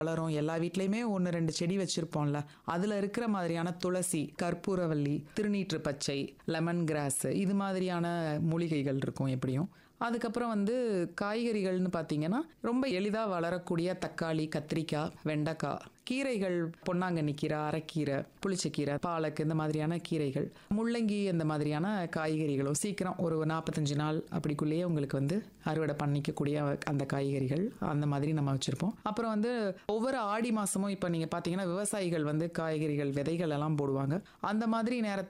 வளரும் எல்லா வீட்லயுமே ஒன்று ரெண்டு செடி வச்சிருப்போம்ல அதுல இருக்கிற மாதிரியான துளசி கற்பூரவல்லி திருநீற்று பச்சை லெமன் கிராஸ் இது மாதிரியான மூலிகைகள் இருக்கும் எப்படியும் அதுக்கப்புறம் வந்து காய்கறிகள்னு பார்த்தீங்கன்னா ரொம்ப எளிதாக வளரக்கூடிய தக்காளி கத்திரிக்காய் வெண்டைக்காய் கீரைகள் பொன்னாங்கண்ணி கீரை அரைக்கீரை புளிச்சக்கீரை பாலக்கு இந்த மாதிரியான கீரைகள் முள்ளங்கி இந்த மாதிரியான காய்கறிகளும் சீக்கிரம் ஒரு நாற்பத்தஞ்சு நாள் அப்படிக்குள்ளேயே உங்களுக்கு வந்து அறுவடை பண்ணிக்கக்கூடிய அந்த காய்கறிகள் அந்த மாதிரி நம்ம வச்சுருப்போம் அப்புறம் வந்து ஒவ்வொரு ஆடி மாதமும் இப்போ நீங்கள் பார்த்தீங்கன்னா விவசாயிகள் வந்து காய்கறிகள் விதைகள் எல்லாம் போடுவாங்க அந்த மாதிரி நேரத்தில்